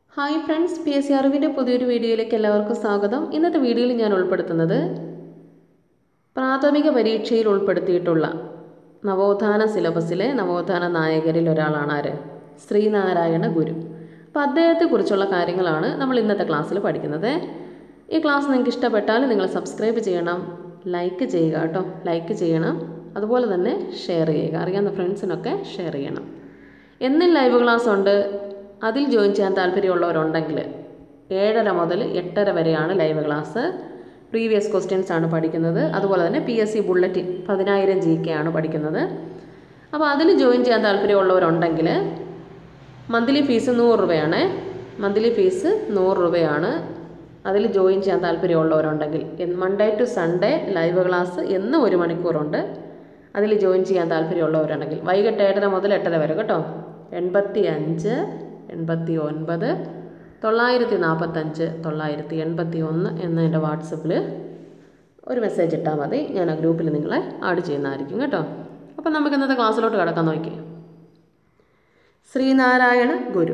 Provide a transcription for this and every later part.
Hi friends P S C അറിവിൻ്റെ പുതിയൊരു വീഡിയോയിലേക്ക് എല്ലാവർക്കും സ്വാഗതം ഇന്നത്തെ വീഡിയോയിൽ ഞാൻ ഉൾപ്പെടുത്തുന്നത് പ്രാഥമിക പരീക്ഷയിൽ ഉൾപ്പെടുത്തിയിട്ടുള്ള നവോത്ഥാന സിലബസിലെ നവോത്ഥാന നായകരിൽ ഒരാളാണ് ആര് ശ്രീനാരായണ ഗുരു അപ്പോൾ അദ്ദേഹത്തെക്കുറിച്ചുള്ള കാര്യങ്ങളാണ് നമ്മൾ ഇന്നത്തെ ക്ലാസ്സിൽ പഠിക്കുന്നത് ഈ ക്ലാസ് നിങ്ങൾക്ക് ഇഷ്ടപ്പെട്ടാൽ നിങ്ങൾ സബ്സ്ക്രൈബ് ചെയ്യണം ലൈക്ക് ചെയ്യുക കേട്ടോ ലൈക്ക് ചെയ്യണം അതുപോലെ തന്നെ ഷെയർ ചെയ്യുക അറിയാവുന്ന ഫ്രണ്ട്സിനൊക്കെ ഷെയർ ചെയ്യണം എന്നും ലൈവ് ക്ലാസ് ഉണ്ട് അതിൽ ജോയിൻ ചെയ്യാൻ താല്പര്യമുള്ളവരുണ്ടെങ്കിൽ ഏഴര മുതൽ എട്ടര വരെയാണ് ലൈവ് ക്ലാസ് പ്രീവിയസ് ക്വസ്റ്റ്യൻസ് ആണ് പഠിക്കുന്നത് അതുപോലെ തന്നെ പി എസ് സി ബുള്ളറ്റിൻ പതിനായിരം ജി കെ ആണ് പഠിക്കുന്നത് അപ്പോൾ അതിൽ ജോയിൻ ചെയ്യാൻ താല്പര്യമുള്ളവരുണ്ടെങ്കിൽ മന്ത്ലി ഫീസ് നൂറ് രൂപയാണ് മന്ത്ലി ഫീസ് നൂറ് രൂപയാണ് അതിൽ ജോയിൻ ചെയ്യാൻ താല്പര്യമുള്ളവരുണ്ടെങ്കിൽ Monday to Sunday live class എന്നും ഒരു മണിക്കൂറുണ്ട് അതിൽ ജോയിൻ ചെയ്യാൻ താല്പര്യമുള്ളവരുണ്ടെങ്കിൽ വൈകിട്ട് ഏഴര മുതൽ എട്ടര വരെ കേട്ടോ എൺപത്തി അഞ്ച് എൺപത്തി ഒൻപത് തൊള്ളായിരത്തി നാൽപ്പത്തഞ്ച് തൊള്ളായിരത്തി എൺപത്തി ഒന്ന് എന്ന എൻ്റെ വാട്സപ്പിൽ ഒരു മെസ്സേജ് ഇട്ടാൽ മതി ഞാൻ ആ ഗ്രൂപ്പിൽ നിങ്ങളെ ആഡ് ചെയ്യുന്നതായിരിക്കും കേട്ടോ അപ്പം നമുക്ക് ഇന്നത്തെ ക്ലാസ്സിലോട്ട് കിടക്കാൻ നോക്കി ശ്രീനാരായണ ഗുരു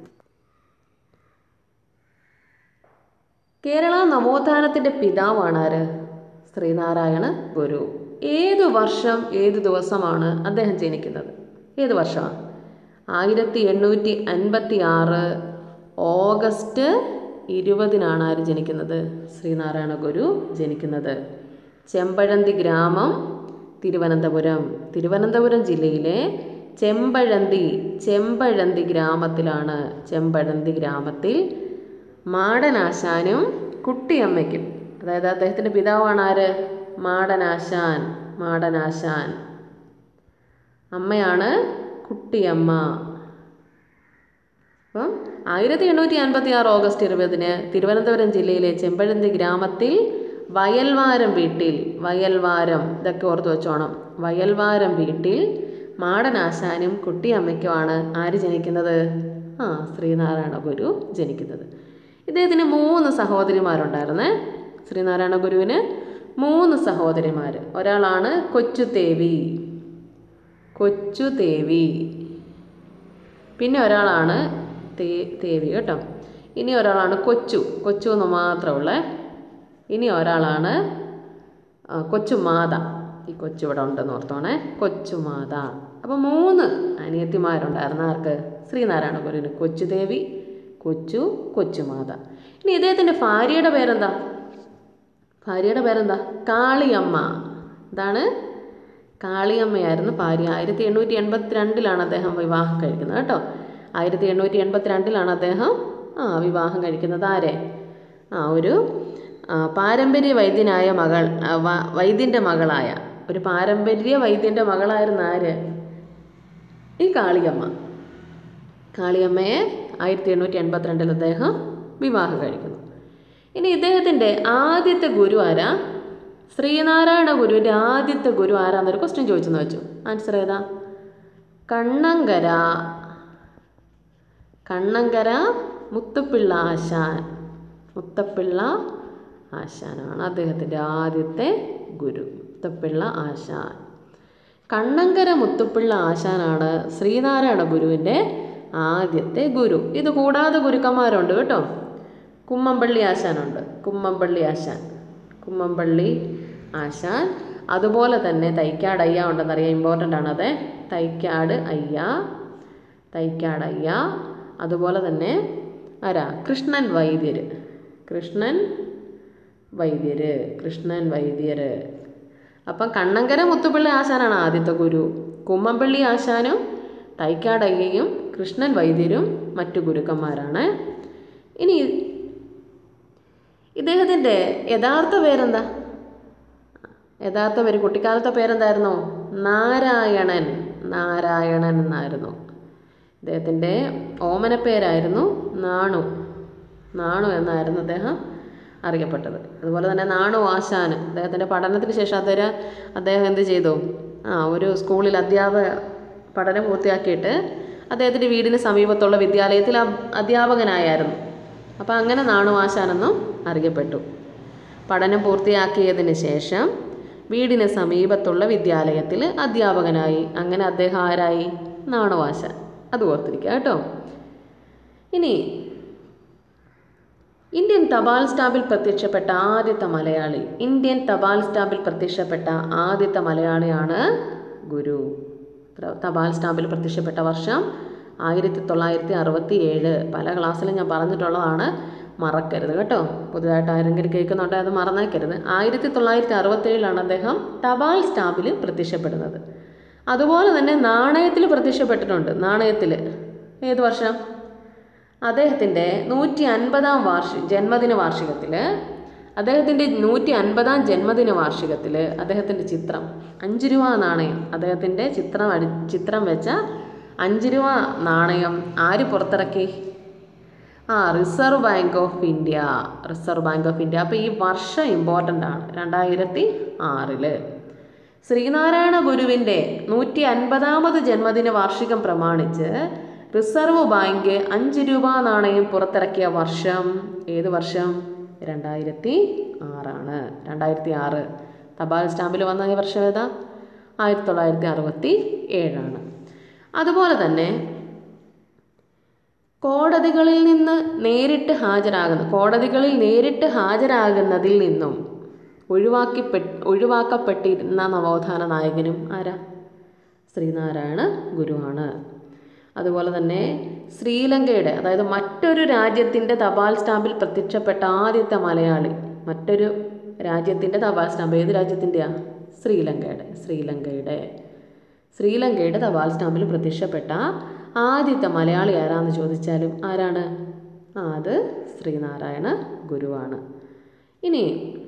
കേരള നവോത്ഥാനത്തിൻ്റെ പിതാവാണ് ആര് ശ്രീനാരായണ ഗുരു ഏതു വർഷം ഏത് ദിവസമാണ് അദ്ദേഹം ജനിക്കുന്നത് ഏത് വർഷമാണ് ആയിരത്തി എണ്ണൂറ്റി അൻപത്തി ആറ് ഓഗസ്റ്റ് ഇരുപതിനാണ് ആര് ജനിക്കുന്നത് ശ്രീനാരായണ ഗുരു ജനിക്കുന്നത് ചെമ്പഴന്തി ഗ്രാമം തിരുവനന്തപുരം തിരുവനന്തപുരം ജില്ലയിലെ ചെമ്പഴന്തി ചെമ്പഴന്തി ഗ്രാമത്തിലാണ് ചെമ്പഴന്തി ഗ്രാമത്തിൽ മാടനാശാനും കുട്ടിയമ്മയ്ക്കും അതായത് അദ്ദേഹത്തിൻ്റെ പിതാവാണ് ആര് മാടനാശാൻ മാടനാശാൻ അമ്മയാണ് കുട്ടിയമ്മ അപ്പം ആയിരത്തി എണ്ണൂറ്റി അൻപത്തി ആറ് ഓഗസ്റ്റ് ഇരുപതിന് തിരുവനന്തപുരം ജില്ലയിലെ ചെമ്പഴന്തി ഗ്രാമത്തിൽ വയൽവാരം വീട്ടിൽ വയൽവാരം ഇതൊക്കെ ഓർത്ത് വെച്ചോണം വയൽവാരം വീട്ടിൽ മാടനാശാനും കുട്ടിയമ്മയ്ക്കുമാണ് ആര് ജനിക്കുന്നത് ആ ശ്രീനാരായണ ഗുരു ജനിക്കുന്നത് ഇദ്ദേഹത്തിന് മൂന്ന് സഹോദരിമാരുണ്ടായിരുന്നേ ശ്രീനാരായണ ഗുരുവിന് മൂന്ന് സഹോദരിമാർ ഒരാളാണ് കൊച്ചുതേവി കൊച്ചുതേവി പിന്നെ ഒരാളാണ് തേ തേവി കേട്ടോ ഇനി ഒരാളാണ് കൊച്ചു കൊച്ചു എന്ന് മാത്രമുള്ള ഇനി ഒരാളാണ് കൊച്ചുമാത ഈ കൊച്ചു ഇവിടെ ഉണ്ടെന്ന് ഓർത്തോണേ കൊച്ചുമാത അപ്പോൾ മൂന്ന് അനിയത്തിമാരുണ്ടായിരുന്നു ആർക്ക് ശ്രീനാരായണ ഗുരുവിന് കൊച്ചുദേവി കൊച്ചു കൊച്ചുമാത ഇനി ഇദ്ദേഹത്തിൻ്റെ ഭാര്യയുടെ പേരെന്താ ഭാര്യയുടെ പേരെന്താ കാളിയമ്മ ഇതാണ് കാളിയമ്മയായിരുന്നു ഭാര്യ ആയിരത്തി എണ്ണൂറ്റി എൺപത്തി രണ്ടിലാണ് അദ്ദേഹം വിവാഹം കഴിക്കുന്നത് കേട്ടോ ആയിരത്തി എണ്ണൂറ്റി എൺപത്തി രണ്ടിലാണ് അദ്ദേഹം ആ വിവാഹം കഴിക്കുന്നത് ആരെ ആ ഒരു പാരമ്പര്യ വൈദ്യനായ മകൾ വൈദ്യൻ്റെ മകളായ ഒരു പാരമ്പര്യ വൈദ്യൻ്റെ മകളായിരുന്ന ആര് ഈ കാളിയമ്മ കാളിയമ്മയെ ആയിരത്തി എണ്ണൂറ്റി എൺപത്തിരണ്ടിൽ അദ്ദേഹം വിവാഹം കഴിക്കുന്നു ഇനി ഇദ്ദേഹത്തിൻ്റെ ആദ്യത്തെ ഗുരു ആരാ ശ്രീനാരായണ ഗുരുവിൻ്റെ ആദ്യത്തെ ഗുരു ആരാന്നൊരു ക്വസ്റ്റ്യൻ ചോദിച്ചെന്ന് വെച്ചു ആൻസർ ഏതാ കണ്ണങ്കര കണ്ണങ്കര മുത്തുപ്പിള്ള ആശാൻ മുത്തപ്പിള്ള ആശാനാണ് അദ്ദേഹത്തിൻ്റെ ആദ്യത്തെ ഗുരു മുത്തപ്പിള്ള ആശാൻ കണ്ണങ്കര മുത്തുപ്പിള്ള ആശാനാണ് ശ്രീനാരായണ ഗുരുവിൻ്റെ ആദ്യത്തെ ഗുരു ഇത് കൂടാതെ ഗുരുക്കന്മാരുണ്ട് കേട്ടോ കുമ്മമ്പള്ളി ആശാനുണ്ട് കുമ്മമ്പള്ളി ആശാൻ കുമ്മമ്പള്ളി ആശാൻ അതുപോലെ തന്നെ തൈക്കാട് അയ്യ ഉണ്ടെന്നറിയാം ഇമ്പോർട്ടൻ്റ് ആണത് തൈക്കാട് അയ്യ തൈക്കാട് അയ്യ അതുപോലെ തന്നെ ആരാ കൃഷ്ണൻ വൈദ്യർ കൃഷ്ണൻ വൈദ്യർ കൃഷ്ണൻ വൈദ്യർ അപ്പം കണ്ണങ്കര മുത്തുപിള്ളി ആശാനാണ് ആദ്യത്തെ ഗുരു കുമ്മമ്പള്ളി ആശാനും തൈക്കാട് അയ്യയും കൃഷ്ണൻ വൈദ്യരും മറ്റു ഗുരുക്കന്മാരാണ് ഇനി ഇദ്ദേഹത്തിൻ്റെ യഥാർത്ഥ പേരെന്താ യഥാർത്ഥ പേര് കുട്ടിക്കാലത്തെ പേരെന്തായിരുന്നു നാരായണൻ നാരായണൻ എന്നായിരുന്നു ഇദ്ദേഹത്തിൻ്റെ ഓമനപ്പേരായിരുന്നു നാണു നാണു എന്നായിരുന്നു അദ്ദേഹം അറിയപ്പെട്ടത് അതുപോലെ തന്നെ നാണു ആശാൻ അദ്ദേഹത്തിൻ്റെ പഠനത്തിന് ശേഷം അദ്ദേഹം അദ്ദേഹം എന്ത് ചെയ്തു ആ ഒരു സ്കൂളിൽ അധ്യാപക പഠനം പൂർത്തിയാക്കിയിട്ട് അദ്ദേഹത്തിൻ്റെ വീടിന് സമീപത്തുള്ള വിദ്യാലയത്തിൽ അധ്യാപകനായിരുന്നു അപ്പോൾ അങ്ങനെ നാണു ആശാനെന്നും അറിയപ്പെട്ടു പഠനം പൂർത്തിയാക്കിയതിന് ശേഷം വീടിന് സമീപത്തുള്ള വിദ്യാലയത്തിൽ അധ്യാപകനായി അങ്ങനെ അദ്ദേഹം ആരായി നാണു ആശാൻ അത് ഓർത്തിരിക്കുക കേട്ടോ ഇനി ഇന്ത്യൻ തപാൽ സ്റ്റാമ്പിൽ പ്രത്യക്ഷപ്പെട്ട ആദ്യത്തെ മലയാളി ഇന്ത്യൻ തപാൽ സ്റ്റാമ്പിൽ പ്രത്യക്ഷപ്പെട്ട ആദ്യത്തെ മലയാളിയാണ് ഗുരു ത്ര- തപാൽ സ്റ്റാമ്പിൽ പ്രത്യക്ഷപ്പെട്ട വർഷം ആയിരത്തി തൊള്ളായിരത്തി അറുപത്തി ഏഴ് പല ക്ലാസ്സിലും ഞാൻ പറഞ്ഞിട്ടുള്ളതാണ് മറക്കരുത് കേട്ടോ പുതുതായിട്ട് ആരെങ്കിലും കേൾക്കുന്നുണ്ടെങ്കിൽ അത് മറന്നേക്കരുത് ആയിരത്തി തൊള്ളായിരത്തി അറുപത്തി ഏഴിലാണ് അദ്ദേഹം തപാൽ സ്റ്റാമ്പിൽ പ്രത്യക്ഷപ്പെടുന്നത് അതുപോലെ തന്നെ നാണയത്തിൽ പ്രത്യക്ഷപ്പെട്ടിട്ടുണ്ട് നാണയത്തിൽ ഏത് വർഷം അദ്ദേഹത്തിൻ്റെ നൂറ്റി അൻപതാം വാർഷിക ജന്മദിന വാർഷികത്തിൽ അദ്ദേഹത്തിൻ്റെ നൂറ്റി അൻപതാം ജന്മദിന വാർഷികത്തിൽ അദ്ദേഹത്തിൻ്റെ ചിത്രം അഞ്ച് രൂപ നാണയം അദ്ദേഹത്തിൻ്റെ ചിത്രം അടി ചിത്രം വെച്ച അഞ്ച് രൂപ നാണയം ആര് പുറത്തിറക്കി ആ Reserve Bank of India Reserve Bank of India അപ്പോൾ ഈ വർഷം ഇമ്പോർട്ടൻ്റ് ആണ് രണ്ടായിരത്തി ആറില് ശ്രീനാരായണ ഗുരുവിൻ്റെ നൂറ്റി അൻപതാമത് ജന്മദിന വാർഷികം പ്രമാണിച്ച് റിസർവ് ബാങ്ക് അഞ്ച് രൂപ നാണയം പുറത്തിറക്കിയ വർഷം ഏത് വർഷം രണ്ടായിരത്തി ആറാണ് രണ്ടായിരത്തി ആറ് തപാൽ സ്റ്റാമ്പിൽ വന്ന ഈ വർഷം ഏതാ ആയിരത്തി തൊള്ളായിരത്തി അറുപത്തി ഏഴാണ് അതുപോലെ തന്നെ കോടതികളിൽ നിന്ന് നേരിട്ട് ഹാജരാകുന്ന കോടതികളിൽ നേരിട്ട് ഹാജരാകുന്നതിൽ നിന്നും ഒഴിവാക്കിപ്പെ ഒഴിവാക്കപ്പെട്ടിരുന്ന നവോത്ഥാന നായകനും ആരാ ശ്രീനാരായണ ഗുരുവാണ് അതുപോലെ തന്നെ ശ്രീലങ്കയുടെ അതായത് മറ്റൊരു രാജ്യത്തിൻ്റെ തപാൽ സ്റ്റാമ്പിൽ പ്രത്യക്ഷപ്പെട്ട ആദ്യത്തെ മലയാളി മറ്റൊരു രാജ്യത്തിൻ്റെ തപാൽ സ്റ്റാമ്പ് ഏത് രാജ്യത്തിൻ്റെയാ ശ്രീലങ്കയുടെ ശ്രീലങ്കയുടെ ശ്രീലങ്കയുടെ തപാൽ സ്റ്റാമ്പിൽ പ്രത്യക്ഷപ്പെട്ട ആദ്യത്തെ മലയാളി ആരാന്ന് ചോദിച്ചാലും ആരാണ് ആ അത് ശ്രീനാരായണ ഗുരുവാണ് ഇനി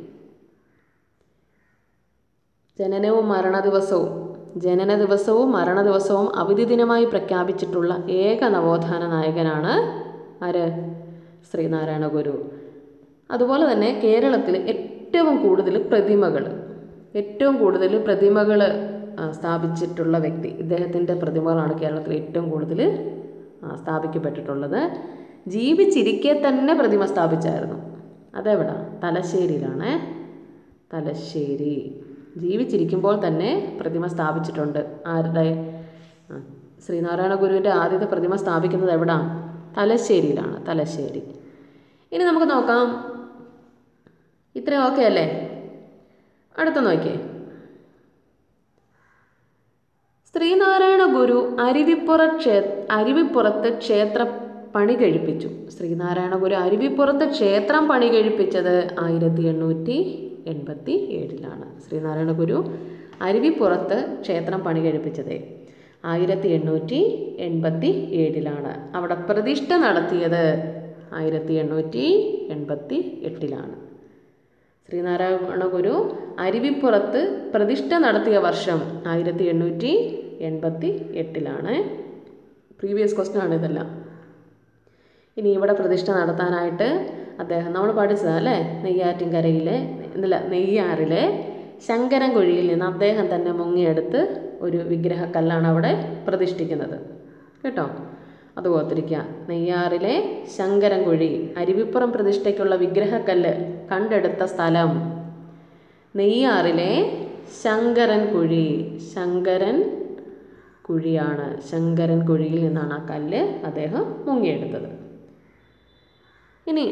ജനനവും മരണ ദിവസവും ജനന ദിവസവും മരണ ദിവസവും അവധി ദിനമായി പ്രഖ്യാപിച്ചിട്ടുള്ള ഏക നവോത്ഥാന നായകനാണ് ആര് ശ്രീനാരായണ ഗുരു അതുപോലെ തന്നെ കേരളത്തിൽ ഏറ്റവും കൂടുതൽ പ്രതിമകൾ ഏറ്റവും കൂടുതൽ പ്രതിമകൾ സ്ഥാപിച്ചിട്ടുള്ള വ്യക്തി ഇദ്ദേഹത്തിൻ്റെ പ്രതിമകളാണ് കേരളത്തിൽ ഏറ്റവും കൂടുതൽ ആ, സ്ഥാപിക്കപ്പെട്ടിട്ടുള്ളത് ജീവിച്ചിരിക്കെ തന്നെ പ്രതിമ സ്ഥാപിച്ചായിരുന്നു അതെവിടാ തലശ്ശേരിയിലാണേ തലശ്ശേരി ജീവിച്ചിരിക്കുമ്പോൾ തന്നെ പ്രതിമ സ്ഥാപിച്ചിട്ടുണ്ട് ആരുടെ ആ, ശ്രീനാരായണ ഗുരുവിൻ്റെ ആദ്യത്തെ പ്രതിമ സ്ഥാപിക്കുന്നത് എവിടാണ് തലശ്ശേരിയിലാണ് തലശ്ശേരി ഇനി നമുക്ക് നോക്കാം ഇത്രയും ഓക്കെ അല്ലേ അടുത്ത നോക്കിയേ ശ്രീനാരായണ ഗുരു അരുവിപ്പുറ ക്ഷേ അരുവിപ്പുറത്ത് ക്ഷേത്ര പണി കഴിപ്പിച്ചു ശ്രീനാരായണ ഗുരു അരുവിപ്പുറത്ത് ക്ഷേത്രം പണി കഴിപ്പിച്ചത് ആയിരത്തി എണ്ണൂറ്റി എൺപത്തി ഏഴിലാണ് ശ്രീനാരായണ ഗുരു അരുവിപ്പുറത്ത് ക്ഷേത്രം പണി കഴിപ്പിച്ചത് ആയിരത്തി എണ്ണൂറ്റി എൺപത്തി ഏഴിലാണ് അവിടെ പ്രതിഷ്ഠ നടത്തിയത് ആയിരത്തി എണ്ണൂറ്റി എൺപത്തി എട്ടിലാണ് ശ്രീനാരായണ ഗുരു അരുവിപ്പുറത്ത് പ്രതിഷ്ഠ നടത്തിയ വർഷം ആയിരത്തി എണ്ണൂറ്റി എൺപത്തി എട്ടിലാണ് പ്രീവിയസ് ക്വസ്റ്റ്യൻ ആണ് ഇതെല്ലാം ഇനി ഇവിടെ പ്രതിഷ്ഠ നടത്താനായിട്ട് അദ്ദേഹം നമ്മൾ പഠിച്ചതാണ് അല്ലേ നെയ്യാറ്റിൻകരയിലെ ഇല്ല നെയ്യാറിലെ ശങ്കരൻകുഴിയിൽ നിന്ന് അദ്ദേഹം തന്നെ മുങ്ങിയെടുത്ത് ഒരു വിഗ്രഹക്കല്ലാണ് അവിടെ പ്രതിഷ്ഠിക്കുന്നത് കേട്ടോ അത് ഓർത്തിരിക്കുക നെയ്യാറിലെ ശങ്കരൻകുഴി അരുവിപ്പുറം പ്രതിഷ്ഠയ്ക്കുള്ള വിഗ്രഹക്കല്ല് കണ്ടെടുത്ത സ്ഥലം നെയ്യാറിലെ ശങ്കരൻ കുഴി ശങ്കരൻ കുഴിയാണ് ശങ്കരൻ കുഴിയിൽ നിന്നാണ് ആ കല്ല് അദ്ദേഹം മുങ്ങിയെടുത്തത് ഇനി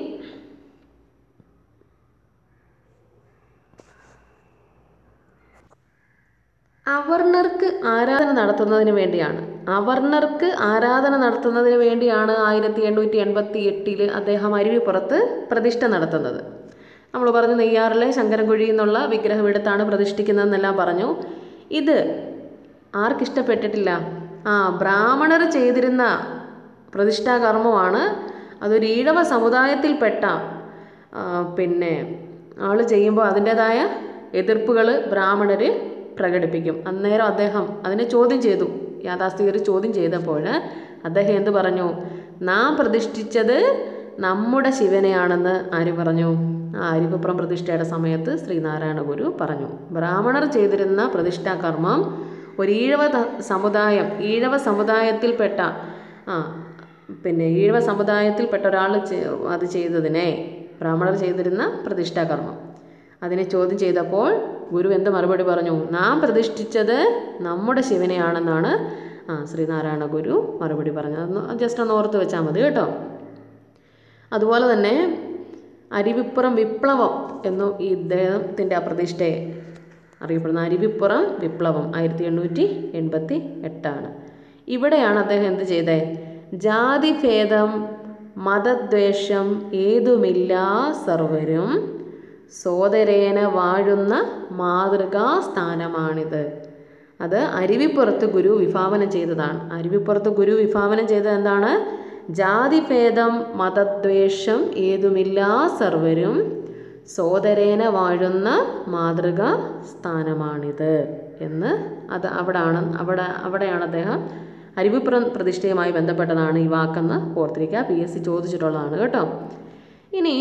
അവർണർക്ക് ആരാധന നടത്തുന്നതിന് വേണ്ടിയാണ് അവർണർക്ക് ആരാധന നടത്തുന്നതിന് വേണ്ടിയാണ് ആയിരത്തി എണ്ണൂറ്റി എൺപത്തി എട്ടിൽ അദ്ദേഹം അരുവിപ്പുറത്ത് പ്രതിഷ്ഠ നടത്തുന്നത് നമ്മൾ പറഞ്ഞു നെയ്യാറിലെ ശങ്കരൻകുഴി എന്നുള്ള വിഗ്രഹം എടുത്താണ് പ്രതിഷ്ഠിക്കുന്നതെന്നെല്ലാം പറഞ്ഞു ഇത് ആർക്കിഷ്ടപ്പെട്ടിട്ടില്ല ആ ബ്രാഹ്മണർ ചെയ്തിരുന്ന പ്രതിഷ്ഠാകർമ്മമാണ് അതൊരു ഈഴവ സമുദായത്തിൽപ്പെട്ട ആ, പിന്നെ ആൾ ചെയ്യുമ്പോൾ അതിൻ്റെതായ എതിർപ്പുകൾ ബ്രാഹ്മണർ പ്രകടിപ്പിക്കും അന്നേരം അദ്ദേഹം അതിനെ ചോദ്യം ചെയ്തു യാഥാസ്ഥികർ ചോദ്യം ചെയ്തപ്പോൾ അദ്ദേഹം എന്ത് പറഞ്ഞു നാം പ്രതിഷ്ഠിച്ചത് നമ്മുടെ ശിവനെയാണെന്ന് ആര് പറഞ്ഞു ആ അരിപ്പുറം പ്രതിഷ്ഠയുടെ സമയത്ത് ശ്രീനാരായണ ഗുരു പറഞ്ഞു ബ്രാഹ്മണർ ചെയ്തിരുന്ന പ്രതിഷ്ഠാകർമ്മം ഒരു ഈഴവ ത- സമുദായം ഈഴവ സമുദായത്തിൽപ്പെട്ട ആ പിന്നെ ഈഴവ സമുദായത്തിൽപ്പെട്ട ഒരാൾ അത് ചെയ്തതിനെ ബ്രാഹ്മണർ ചെയ്തിരുന്ന പ്രതിഷ്ഠാകർമ്മം അതിനെ ചോദ്യം ചെയ്തപ്പോൾ ഗുരു എന്ത് മറുപടി പറഞ്ഞു നാം പ്രതിഷ്ഠിച്ചത് നമ്മുടെ ശിവനെയാണെന്നാണ് ആ ശ്രീനാരായണ ഗുരു മറുപടി പറഞ്ഞത് അതൊന്ന് ജസ്റ്റ് ഒന്ന് ഓർത്ത് വെച്ചാൽ മതി കേട്ടോ അതുപോലെ തന്നെ അരുവിപ്പുറം വിപ്ലവം എന്നും ഈ ഇദ്ദേഹത്തിൻ്റെ ആ പ്രതിഷ്ഠയെ അറിയപ്പെടുന്ന അരുവിപ്പുറം വിപ്ലവം ആയിരത്തി എണ്ണൂറ്റി എൺപത്തി എട്ടാണ് ഇവിടെയാണ് അദ്ദേഹം എന്ത് ചെയ്തത് ജാതിഭേദം മതദ്വേഷം ഏതുമില്ലാ സർവരും സോദരേന വാഴുന്ന മാതൃകാ സ്ഥാനമാണിത് അത് അരുവിപ്പുറത്ത് ഗുരു വിഭാവനം ചെയ്തതാണ് അരുവിപ്പുറത്ത് ഗുരു വിഭാവനം ചെയ്തത് എന്താണ് ജാതിഭേദം മതദ്വേഷം ഏതുമില്ലാ സർവരും സോദരേന വാഴുന്ന മാതൃകാ സ്ഥാനമാണിത് എന്ന് അത് അവിടാണ് അവിടെ അവിടെയാണ് അദ്ദേഹം അരുവിപ്പുറം പ്രതിഷ്ഠയുമായി ബന്ധപ്പെട്ടതാണ് ഈ വാക്കെന്ന് ഓർത്തിരിക്കുക പി എസ് സി ചോദിച്ചിട്ടുള്ളതാണ് കേട്ടോ ഇനി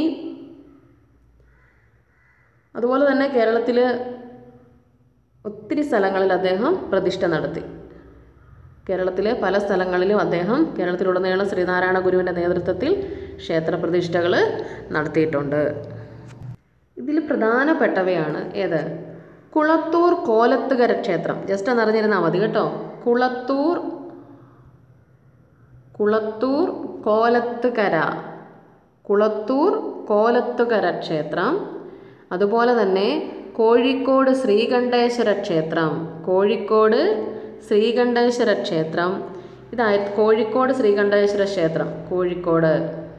അതുപോലെ തന്നെ കേരളത്തിൽ ഒത്തിരി സ്ഥലങ്ങളിൽ അദ്ദേഹം പ്രതിഷ്ഠ നടത്തി കേരളത്തിലെ പല സ്ഥലങ്ങളിലും അദ്ദേഹം കേരളത്തിലുടനീളം ശ്രീനാരായണ ഗുരുവിൻ്റെ നേതൃത്വത്തിൽ ക്ഷേത്ര പ്രതിഷ്ഠകൾ നടത്തിയിട്ടുണ്ട് ഇതിൽ പ്രധാനപ്പെട്ടവയാണ് ഏത് കുളത്തൂർ കോലത്തുകര ക്ഷേത്രം ജസ്റ്റ് ഒന്ന് അറിഞ്ഞിരുന്നാൽ മതി കേട്ടോ കുളത്തൂർ കുളത്തൂർ കോലത്തുകര കുളത്തൂർ കോലത്തുകര ക്ഷേത്രം അതുപോലെ തന്നെ കോഴിക്കോട് ശ്രീകണ്ഠേശ്വര ക്ഷേത്രം കോഴിക്കോട് ശ്രീകണ്ഠേശ്വര ക്ഷേത്രം ഇതായി കോഴിക്കോട് ശ്രീകണ്ഠേശ്വര ക്ഷേത്രം കോഴിക്കോട്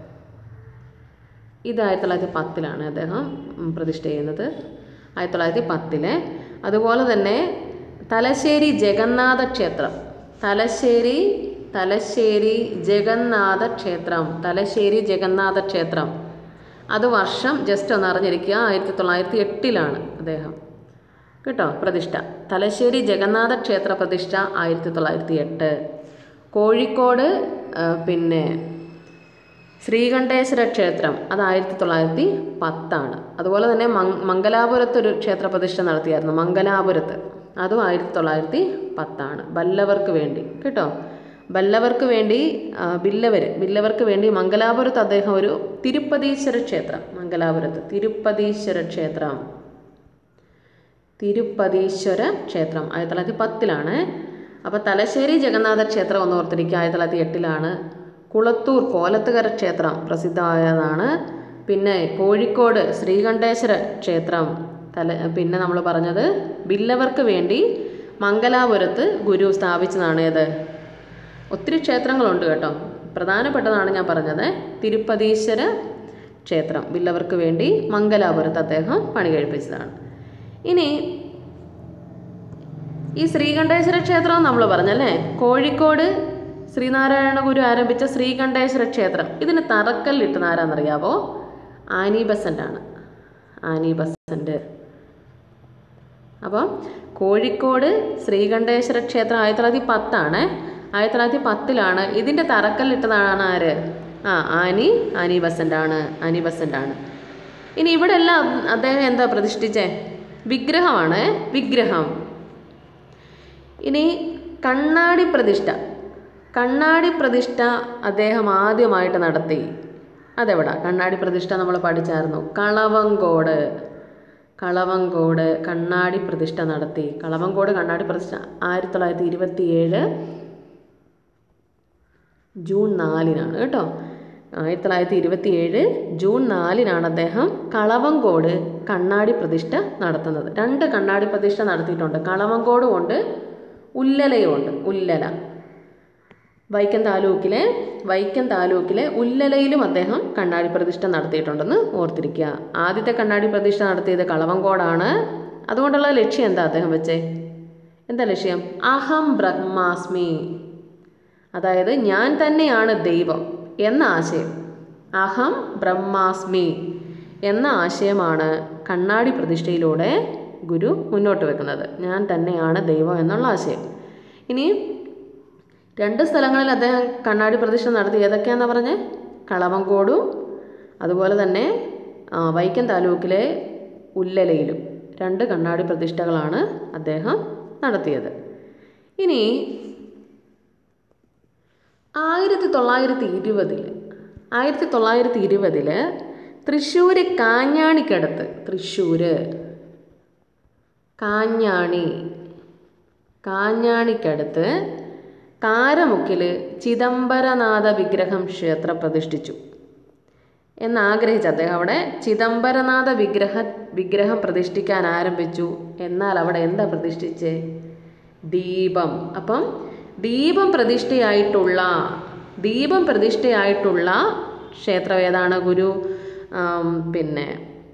ഇത് ആയിരത്തി തൊള്ളായിരത്തി പത്തിലാണ് അദ്ദേഹം ഉം, പ്രതിഷ്ഠ ചെയ്യുന്നത് ആയിരത്തി തൊള്ളായിരത്തി പത്തിലെ അതുപോലെ തന്നെ തലശ്ശേരി ജഗന്നാഥ ക്ഷേത്രം തലശ്ശേരി തലശ്ശേരി ജഗന്നാഥ ക്ഷേത്രം തലശ്ശേരി ജഗന്നാഥ ക്ഷേത്രം അത് വർഷം ജസ്റ്റ് ഒന്ന് അറിഞ്ഞിരിക്കുക ആയിരത്തി തൊള്ളായിരത്തി എട്ടിലാണ് അദ്ദേഹം കേട്ടോ പ്രതിഷ്ഠ തലശ്ശേരി ജഗന്നാഥ ക്ഷേത്ര പ്രതിഷ്ഠ ആയിരത്തി തൊള്ളായിരത്തി എട്ട് കോഴിക്കോട് ആ, പിന്നെ ശ്രീകണ്ഠേശ്വര ക്ഷേത്രം അത് ആയിരത്തി തൊള്ളായിരത്തി പത്താണ് അതുപോലെ തന്നെ മങ് മംഗലാപുരത്ത് ഒരു ക്ഷേത്ര പ്രതിഷ്ഠ നടത്തിയായിരുന്നു മംഗലാപുരത്ത് അതും ആയിരത്തി തൊള്ളായിരത്തി പത്താണ് ബല്ലവർക്ക് വേണ്ടി കേട്ടോ ബല്ലവർക്ക് വേണ്ടി ആ, ബില്ലവർ ബില്ലവർക്ക് വേണ്ടി മംഗലാപുരത്ത് അദ്ദേഹം ഒരു തിരുപ്പതീശ്വര ക്ഷേത്രം മംഗലാപുരത്ത് തിരുപ്പതീശ്വര ക്ഷേത്രം തിരുപ്പതീശ്വര ക്ഷേത്രം ആയിരത്തി തൊള്ളായിരത്തി പത്തിലാണ് അപ്പോൾ തലശ്ശേരി ജഗന്നാഥ ക്ഷേത്രം ഒന്ന് ഓർത്തിരിക്കുക ആയിരത്തി തൊള്ളായിരത്തി എട്ടിലാണ് കുളത്തൂർ കോലത്തുകര ക്ഷേത്രം പ്രസിദ്ധമായതാണ് പിന്നെ കോഴിക്കോട് ശ്രീകണ്ഠേശ്വര ക്ഷേത്രം തല പിന്നെ നമ്മൾ പറഞ്ഞത് ബില്ലവർക്ക് വേണ്ടി മംഗലാപുരത്ത് ഗുരു സ്ഥാപിച്ചതാണ് ഏത് ഒത്തിരി ക്ഷേത്രങ്ങളുണ്ട് കേട്ടോ പ്രധാനപ്പെട്ടതാണ് ഞാൻ പറഞ്ഞത് തിരുപ്പതീശ്വര ക്ഷേത്രം ബില്ലവർക്ക് വേണ്ടി മംഗലാപുരത്ത് അദ്ദേഹം പണി കഴിപ്പിച്ചതാണ് ഇനി ഈ ശ്രീകണ്ഠേശ്വര ക്ഷേത്രം നമ്മൾ പറഞ്ഞല്ലേ കോഴിക്കോട് ശ്രീനാരായണ ഗുരു ആരംഭിച്ച ശ്രീകണ്ഠേശ്വര ക്ഷേത്രം ഇതിന് തറക്കല്ലിട്ടുന്ന ആരാന്നറിയാവോ ആനി ബസൻ്റ് ആണ് ആനി ബസൻ്റ് അപ്പം കോഴിക്കോട് ശ്രീകണ്ഠേശ്വര ക്ഷേത്രം ആയിരത്തി തൊള്ളായിരത്തി പത്താണ് ആയിരത്തി തൊള്ളായിരത്തി പത്തിലാണ് ഇതിൻ്റെ തറക്കല്ലിട്ടതാണ് ആര് ആ ആനി ആനി ബസൻ്റ് ആണ് ആനി ബസൻ്റ് ആണ് ഇനി ഇവിടെ എല്ലാം അദ്ദേഹം എന്താ പ്രതിഷ്ഠിച്ചേ വിഗ്രഹമാണ് വിഗ്രഹം ഇനി കണ്ണാടി പ്രതിഷ്ഠ കണ്ണാടി പ്രതിഷ്ഠ അദ്ദേഹം ആദ്യമായിട്ട് നടത്തി അതെവിടാ കണ്ണാടി പ്രതിഷ്ഠ നമ്മൾ പഠിച്ചായിരുന്നു കളവങ്കോട് കളവങ്കോട് കണ്ണാടി പ്രതിഷ്ഠ നടത്തി കളവങ്കോട് കണ്ണാടി പ്രതിഷ്ഠ ആയിരത്തി തൊള്ളായിരത്തി ഇരുപത്തി ഏഴ് ജൂൺ നാലിനാണ് കേട്ടോ ആയിരത്തി തൊള്ളായിരത്തി ഇരുപത്തി ഏഴ് ജൂൺ നാലിനാണ് അദ്ദേഹം കളവങ്കോട് കണ്ണാടി പ്രതിഷ്ഠ നടത്തുന്നത് രണ്ട് കണ്ണാടി പ്രതിഷ്ഠ നടത്തിയിട്ടുണ്ട് കളവങ്കോടും ഉണ്ട് ഉല്ലലയും ഉണ്ട് ഉല്ലല വൈക്കം താലൂക്കിലെ വൈക്കം താലൂക്കിലെ ഉല്ലലയിലും അദ്ദേഹം കണ്ണാടി പ്രതിഷ്ഠ നടത്തിയിട്ടുണ്ടെന്ന് ഓർത്തിരിക്കുക ആദ്യത്തെ കണ്ണാടി പ്രതിഷ്ഠ നടത്തിയത് കളവങ്കോടാണ് അതുകൊണ്ടുള്ള ലക്ഷ്യം എന്താ അദ്ദേഹം വെച്ചേ എന്താ ലക്ഷ്യം അഹം ബ്രഹ്മാസ്മി അതായത് ഞാൻ തന്നെയാണ് ദൈവം എന്ന ആശയം അഹം ബ്രഹ്മാസ്മി എന്ന ആശയമാണ് കണ്ണാടി പ്രതിഷ്ഠയിലൂടെ ഗുരു മുന്നോട്ട് വെക്കുന്നത് ഞാൻ തന്നെയാണ് ദൈവം എന്നുള്ള ആശയം ഇനി രണ്ട് സ്ഥലങ്ങളിൽ അദ്ദേഹം കണ്ണാടി പ്രതിഷ്ഠ നടത്തി ഏതൊക്കെയാണെന്ന് പറഞ്ഞേ കളവങ്കോടും അതുപോലെ തന്നെ ആ, വൈക്കം താലൂക്കിലെ ഉല്ലലയിലും രണ്ട് കണ്ണാടി പ്രതിഷ്ഠകളാണ് അദ്ദേഹം നടത്തിയത് ഇനി ആയിരത്തി തൊള്ളായിരത്തി ഇരുപതിൽ ആയിരത്തി തൊള്ളായിരത്തി ഇരുപതിൽ തൃശ്ശൂർ കാഞ്ഞാണിക്കടുത്ത് തൃശ്ശൂർ കാഞ്ഞാണി കാഞ്ഞാണിക്കടുത്ത് കാരമുക്കിൽ ചിദംബരനാഥ വിഗ്രഹം ക്ഷേത്രം പ്രതിഷ്ഠിച്ചു എന്നാഗ്രഹിച്ച അദ്ദേഹം അവിടെ ചിദംബരനാഥ വിഗ്രഹ വിഗ്രഹം പ്രതിഷ്ഠിക്കാൻ ആരംഭിച്ചു എന്നാൽ അവിടെ എന്താ പ്രതിഷ്ഠിച്ചേ ദീപം അപ്പം ദീപം പ്രതിഷ്ഠയായിട്ടുള്ള ദീപം പ്രതിഷ്ഠയായിട്ടുള്ള ക്ഷേത്രം ഏതാണ് ഗുരു ആം, പിന്നെ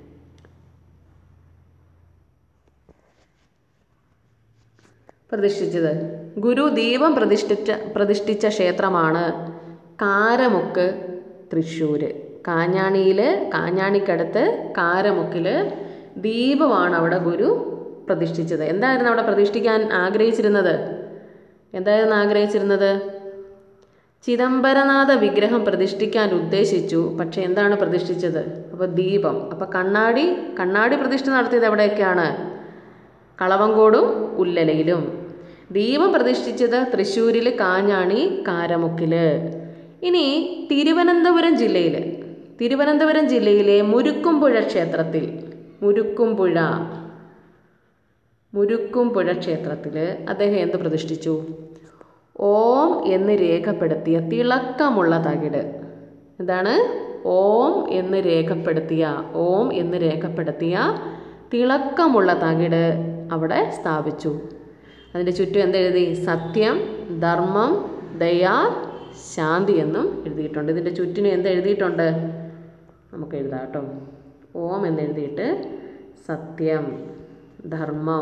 പ്രതിഷ്ഠിച്ചത് ഗുരു ദീപം പ്രതിഷ്ഠിച്ച പ്രതിഷ്ഠിച്ച ക്ഷേത്രമാണ് കാരമുക്ക് തൃശ്ശൂർ കാഞ്ഞാണിയിൽ കാഞ്ഞാണിക്കടുത്ത് കാരമുക്കിൽ ദീപമാണ് അവിടെ ഗുരു പ്രതിഷ്ഠിച്ചത് എന്തായിരുന്നു അവിടെ പ്രതിഷ്ഠിക്കാൻ ആഗ്രഹിച്ചിരുന്നത് എന്തായിരുന്നു ആഗ്രഹിച്ചിരുന്നത് ചിദംബരനാഥ വിഗ്രഹം പ്രതിഷ്ഠിക്കാൻ ഉദ്ദേശിച്ചു പക്ഷെ എന്താണ് പ്രതിഷ്ഠിച്ചത് അപ്പോൾ ദീപം അപ്പോൾ കണ്ണാടി കണ്ണാടി പ്രതിഷ്ഠ നടത്തിയത് എവിടെയൊക്കെയാണ് കളവങ്കോടും ഉല്ലലയിലും ദീപം പ്രതിഷ്ഠിച്ചത് തൃശ്ശൂരിൽ കാഞ്ഞാണി കാരമുക്കിൽ ഇനി തിരുവനന്തപുരം ജില്ലയിൽ തിരുവനന്തപുരം ജില്ലയിലെ മുരുക്കുംപുഴ ക്ഷേത്രത്തിൽ മുരുക്കുംപുഴ മുരുക്കുംപുഴ ക്ഷേത്രത്തിൽ അദ്ദേഹം എന്ത് പ്രതിഷ്ഠിച്ചു ഓം എന്ന് രേഖപ്പെടുത്തിയ തിളക്കമുള്ള തകിട് എന്താണ് ഓം എന്ന് രേഖപ്പെടുത്തിയ ഓം എന്ന് രേഖപ്പെടുത്തിയ തിളക്കമുള്ള തകിട് അവിടെ സ്ഥാപിച്ചു അതിൻ്റെ ചുറ്റും എന്തെഴുതി സത്യം ധർമ്മം ദയ ശാന്തി എന്നും എഴുതിയിട്ടുണ്ട് ഇതിൻ്റെ ചുറ്റിനും എന്ത് എഴുതിയിട്ടുണ്ട് നമുക്ക് എഴുതാം കേട്ടോ ഓം എന്നെഴുതിയിട്ട് സത്യം ധർമ്മം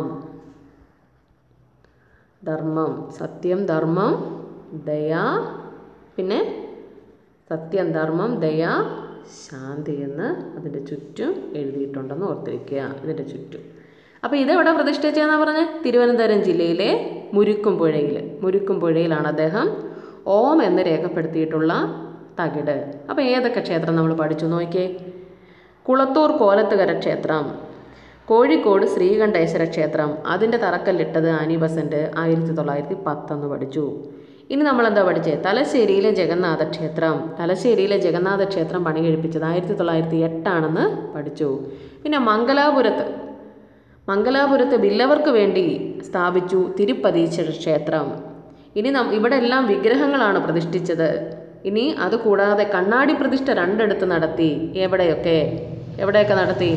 ധർമ്മം സത്യം ധർമ്മം ദയ പിന്നെ സത്യം ധർമ്മം ദയ ശാന്തി എന്ന് അതിൻ്റെ ചുറ്റും എഴുതിയിട്ടുണ്ടെന്ന് ഓർത്തിരിക്കുക ഇതിൻ്റെ ചുറ്റും അപ്പോൾ ഇതെവിടെ പ്രതിഷ്ഠിച്ചതെന്നാണ് പറഞ്ഞത് തിരുവനന്തപുരം ജില്ലയിലെ മുരുക്കുംപുഴയിൽ മുരുക്കുംപുഴയിലാണ് അദ്ദേഹം ഓം എന്ന് രേഖപ്പെടുത്തിയിട്ടുള്ള തകിട് അപ്പോൾ ഏതൊക്കെ ക്ഷേത്രം നമ്മൾ പഠിച്ചു നോക്കിയേ കുളത്തൂർ കോലത്തുകര ക്ഷേത്രം കോഴിക്കോട് ശ്രീകണ്ഠേശ്വര ക്ഷേത്രം അതിൻ്റെ തറക്കല്ലിട്ടത് ആനി ബസന്റ് ആയിരത്തി തൊള്ളായിരത്തി പത്തൊന്ന് പഠിച്ചു ഇനി നമ്മൾ എന്താ പഠിച്ചത് തലശ്ശേരിയിലെ ജഗന്നാഥ ക്ഷേത്രം തലശ്ശേരിയിലെ ജഗന്നാഥ ക്ഷേത്രം പണി കഴിപ്പിച്ചത് ആയിരത്തി തൊള്ളായിരത്തി എട്ടാണെന്ന് പഠിച്ചു പിന്നെ മംഗലാപുരത്ത് മംഗലാപുരത്ത് ബില്ലവർക്ക് വേണ്ടി സ്ഥാപിച്ചു തിരുപ്പതീശ്വര ക്ഷേത്രം ഇനി നം ഇവിടെ എല്ലാം വിഗ്രഹങ്ങളാണ് പ്രതിഷ്ഠിച്ചത് ഇനി അതുകൂടാതെ കണ്ണാടി പ്രതിഷ്ഠ രണ്ടിടത്ത് നടത്തി എവിടെയൊക്കെ എവിടെയൊക്കെ നടത്തി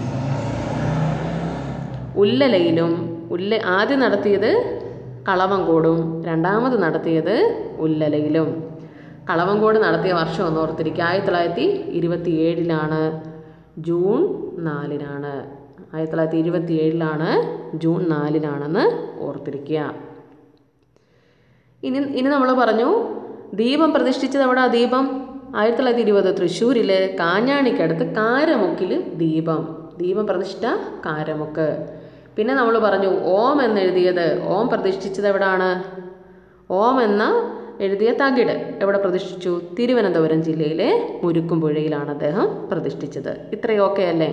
ഉല്ലലയിലും ഉല്ല ആദ്യം നടത്തിയത് കളവങ്കോടും രണ്ടാമത് നടത്തിയത് ഉല്ലലയിലും കളവങ്കോട് നടത്തിയ വർഷം ഒന്ന് ഓർത്തിരിക്കുക ആയിരത്തി തൊള്ളായിരത്തി ഇരുപത്തി ഏഴിലാണ് ജൂൺ നാലിനാണ് ആയിരത്തി തൊള്ളായിരത്തി ഇരുപത്തി ഏഴിലാണ് ജൂൺ നാലിനാണെന്ന് ഓർത്തിരിക്കുക ഇനി ഇനി നമ്മൾ പറഞ്ഞു ദീപം പ്രതിഷ്ഠിച്ചത് എവിടെ ദീപം ആയിരത്തി തൊള്ളായിരത്തി ഇരുപത് തൃശ്ശൂരിൽ കാഞ്ഞാണിക്കടുത്ത് കാരമുക്കിൽ ദീപം ദീപം പ്രതിഷ്ഠ കാരമുക്ക് പിന്നെ നമ്മൾ പറഞ്ഞു ഓം എന്നെഴുതിയത് ഓം പ്രതിഷ്ഠിച്ചത് എവിടാണ് ഓം എന്ന എഴുതിയ തകിട് എവിടെ പ്രതിഷ്ഠിച്ചു തിരുവനന്തപുരം ജില്ലയിലെ മുരുക്കുംപുഴയിലാണ് അദ്ദേഹം പ്രതിഷ്ഠിച്ചത് ഇത്രയും ഓക്കെ അല്ലേ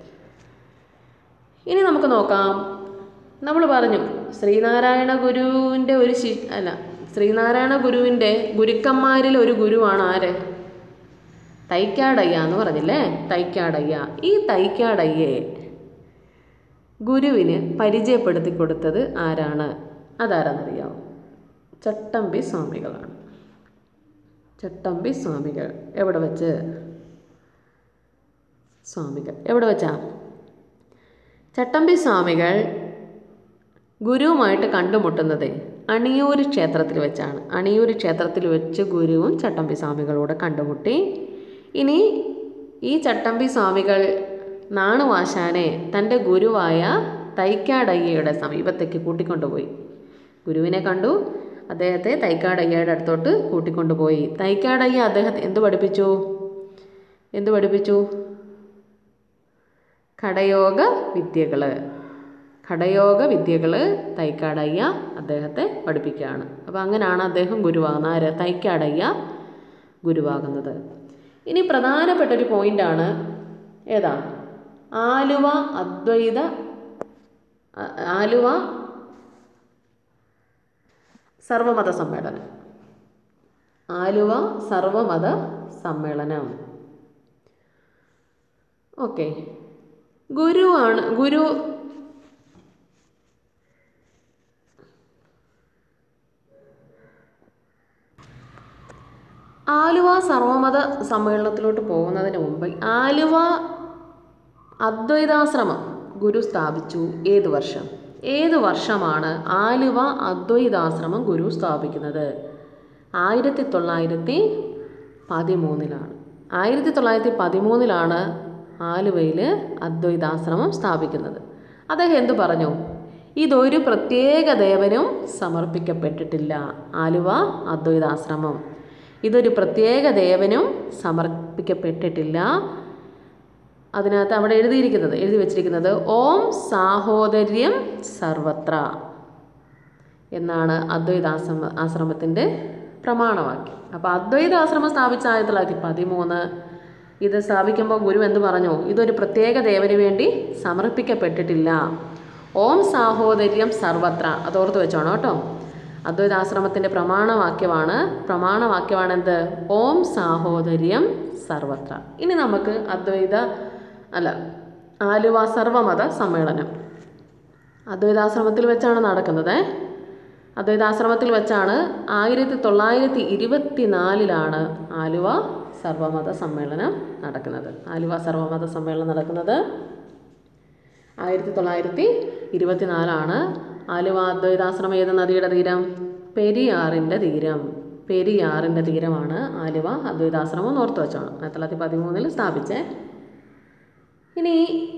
ഇനി നമുക്ക് നോക്കാം നമ്മൾ പറഞ്ഞു ശ്രീനാരായണ ഗുരുവിൻ്റെ ഒരു ശി അല്ല ശ്രീനാരായണ ഗുരുവിൻ്റെ ഗുരുക്കന്മാരിൽ ഒരു ഗുരുവാണ് ആര് തൈക്കാടയ്യ എന്ന് പറഞ്ഞില്ലേ തൈക്കാടയ്യ ഈ തൈക്കാടയ്യെ ഗുരുവിന് പരിചയപ്പെടുത്തി കൊടുത്തത് ആരാണ് അതാരാന്നറിയാമോ ചട്ടമ്പി സ്വാമികളാണ് ചട്ടമ്പി സ്വാമികൾ എവിടെ വെച്ച് സ്വാമികൾ എവിടെ വെച്ചാ ചട്ടമ്പി സ്വാമികൾ ഗുരുവുമായിട്ട് കണ്ടുമുട്ടുന്നത് അണിയൂർ ക്ഷേത്രത്തിൽ വെച്ചാണ് അണിയൂർ ക്ഷേത്രത്തിൽ വെച്ച് ഗുരുവും ചട്ടമ്പി സ്വാമികളോട് കണ്ടുമുട്ടി ഇനി ഈ ചട്ടമ്പി സ്വാമികൾ നാണുവാശാനെ തൻ്റെ ഗുരുവായ തൈക്കാടയ്യയുടെ സമീപത്തേക്ക് കൂട്ടിക്കൊണ്ടുപോയി ഗുരുവിനെ കണ്ടു അദ്ദേഹത്തെ തൈക്കാടയ്യയുടെ അടുത്തോട്ട് കൂട്ടിക്കൊണ്ടുപോയി തൈക്കാടയ്യ അദ്ദേഹത്തെ എന്ത് പഠിപ്പിച്ചു എന്ത് പഠിപ്പിച്ചു ഘടയോഗ വിദ്യകൾ ഘടയോഗ വിദ്യകൾ തൈക്കാടയ്യ അദ്ദേഹത്തെ പഠിപ്പിക്കുകയാണ് അപ്പോൾ അങ്ങനെയാണ് അദ്ദേഹം ഗുരുവാകുന്നത് ആര് തൈക്കാടയ്യ ഗുരുവാകുന്നത് ഇനി പ്രധാനപ്പെട്ട ഒരു പോയിൻ്റാണ് ഏതാ ആലുവ അദ്വൈത ആ- ആലുവ സർവമത സമ്മേളനം ആലുവ സർവമത സമ്മേളനം ഓക്കെ ഗുരുവാണ് ഗുരു ആലുവ സർവമത സമ്മേളനത്തിലോട്ട് പോകുന്നതിന് മുമ്പ് ആലുവ അദ്വൈതാശ്രമം ഗുരു സ്ഥാപിച്ചു ഏത് വർഷം ഏത് വർഷമാണ് ആലുവ അദ്വൈതാശ്രമം ഗുരു സ്ഥാപിക്കുന്നത് ആയിരത്തി തൊള്ളായിരത്തി പതിമൂന്നിലാണ് ആയിരത്തി തൊള്ളായിരത്തി പതിമൂന്നിലാണ് ആലുവയിൽ അദ്വൈതാശ്രമം സ്ഥാപിക്കുന്നത് അദ്ദേഹം എന്തു പറഞ്ഞു ഇതൊരു പ്രത്യേക ദേവനും സമർപ്പിക്കപ്പെട്ടിട്ടില്ല ആലുവ അദ്വൈതാശ്രമം ഇതൊരു പ്രത്യേക ദേവനും സമർപ്പിക്കപ്പെട്ടിട്ടില്ല അതിനകത്ത് അവിടെ എഴുതിയിരിക്കുന്നത് എഴുതി വച്ചിരിക്കുന്നത് ഓം സാഹോദര്യം സർവത്ര എന്നാണ് അദ്വൈതാശ്രമ ആശ്രമത്തിൻ്റെ പ്രമാണവാക്യം അപ്പോൾ അദ്വൈതാശ്രമം സ്ഥാപിച്ച ആയിരത്തി തൊള്ളായിരത്തി പതിമൂന്ന് ഇത് സ്ഥാപിക്കുമ്പോൾ ഗുരു എന്ത് പറഞ്ഞു ഇതൊരു പ്രത്യേക ദേവന് വേണ്ടി സമർപ്പിക്കപ്പെട്ടിട്ടില്ല ഓം സാഹോദര്യം സർവത്ര അതോർത്ത് വെച്ചോണം കേട്ടോ അദ്വൈതാശ്രമത്തിൻ്റെ പ്രമാണവാക്യമാണ് പ്രമാണവാക്യമാണ് എന്ത് ഓം സാഹോദര്യം സർവത്ര ഇനി നമുക്ക് അദ്വൈത അല്ല ആലുവ സർവമത സമ്മേളനം അദ്വൈതാശ്രമത്തിൽ വെച്ചാണ് നടക്കുന്നത് അദ്വൈതാശ്രമത്തിൽ വെച്ചാണ് ആയിരത്തി തൊള്ളായിരത്തി ഇരുപത്തി നാലിലാണ് ആലുവ സർവമത സമ്മേളനം നടക്കുന്നത് ആലുവ സർവമത സമ്മേളനം നടക്കുന്നത് ആയിരത്തി തൊള്ളായിരത്തി ഇരുപത്തിനാലാണ് ആലുവ അദ്വൈതാശ്രമം ഏത് നദിയുടെ തീരം പെരിയാറിൻ്റെ തീരം പെരിയാറിൻ്റെ തീരമാണ് ആലുവ അദ്വൈതാശ്രമം ഓർത്ത് വെച്ചോണം ആയിരത്തി തൊള്ളായിരത്തി പതിമൂന്നിൽ സ്ഥാപിച്ചേ ഇനി